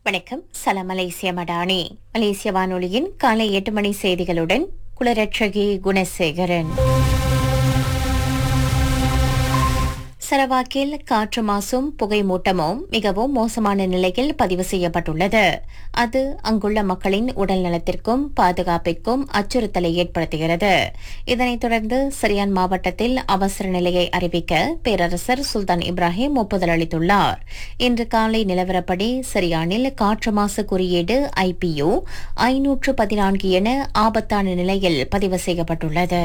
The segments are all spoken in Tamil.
வணக்கம் சலாம் மலேசிய மடானி மலேசிய வானொலியின் காலை எட்டு மணி செய்திகளுடன் குலரட்சகி குணசேகரன் சரவாக்கில் காற்று மாசும் புகை மூட்டமும் மிகவும் மோசமான நிலையில் பதிவு செய்யப்பட்டுள்ளது அது அங்குள்ள மக்களின் உடல் நலத்திற்கும் பாதுகாப்பிற்கும் அச்சுறுத்தலை ஏற்படுத்துகிறது இதனைத் தொடர்ந்து சரியான் மாவட்டத்தில் அவசர நிலையை அறிவிக்க பேரரசர் சுல்தான் இப்ராஹிம் ஒப்புதல் அளித்துள்ளார் இன்று காலை நிலவரப்படி சரியானில் காற்று மாசு குறியீடு ஐபியு ஐநூற்று பதினான்கு என ஆபத்தான நிலையில் பதிவு செய்யப்பட்டுள்ளது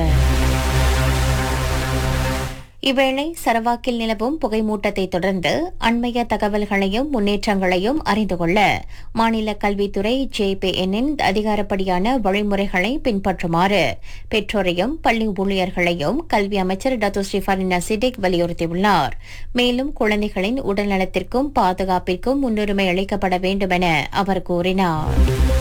இவ்வேளை சரவாக்கில் நிலவும் புகைமூட்டத்தை தொடர்ந்து அண்மைய தகவல்களையும் முன்னேற்றங்களையும் அறிந்து கொள்ள மாநில கல்வித்துறை ஜேபிஎன்னின் அதிகாரப்படியான வழிமுறைகளை பின்பற்றுமாறு பெற்றோரையும் பள்ளி ஊழியர்களையும் கல்வி அமைச்சர் டத்து ஸ்ரீஃபாரின் சிடிக் வலியுறுத்தியுள்ளார் மேலும் குழந்தைகளின் உடல்நலத்திற்கும் பாதுகாப்பிற்கும் முன்னுரிமை அளிக்கப்பட வேண்டும் என அவர் கூறினார்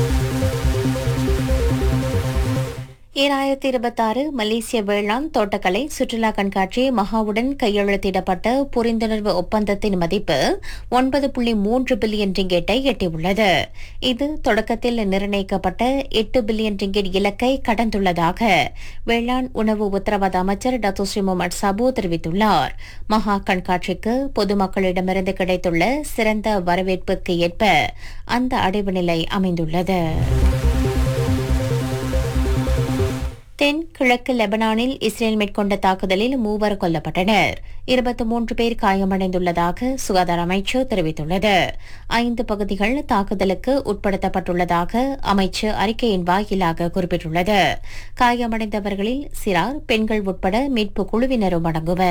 ஈராயிரத்தி இருபத்தாறு மலேசிய வேளாண் தோட்டக்கலை சுற்றுலா கண்காட்சி மகாவுடன் கையெழுத்திடப்பட்ட புரிந்துணர்வு ஒப்பந்தத்தின் மதிப்பு ஒன்பது புள்ளி மூன்று பில்லியன் ரிங்கெட்டை எட்டியுள்ளது இது தொடக்கத்தில் நிர்ணயிக்கப்பட்ட எட்டு பில்லியன் ரிங்கெட் இலக்கை கடந்துள்ளதாக வேளாண் உணவு உத்தரவாத அமைச்சர் டத்து ஸ்ரீ முகமது சாபு தெரிவித்துள்ளார் மகா கண்காட்சிக்கு பொதுமக்களிடமிருந்து கிடைத்துள்ள சிறந்த வரவேற்புக்கு ஏற்ப அந்த அடைவு நிலை அமைந்துள்ளது தென் கிழக்கு லெபனானில் இஸ்ரேல் மேற்கொண்ட தாக்குதலில் மூவர் கொல்லப்பட்டனர் இருபத்தி மூன்று பேர் காயமடைந்துள்ளதாக சுகாதார அமைச்சு தெரிவித்துள்ளது ஐந்து பகுதிகள் தாக்குதலுக்கு உட்படுத்தப்பட்டுள்ளதாக அமைச்சு அறிக்கையின் வாயிலாக குறிப்பிட்டுள்ளது காயமடைந்தவர்களில் சிறார் பெண்கள் உட்பட மீட்பு குழுவினரும் அடங்குவர்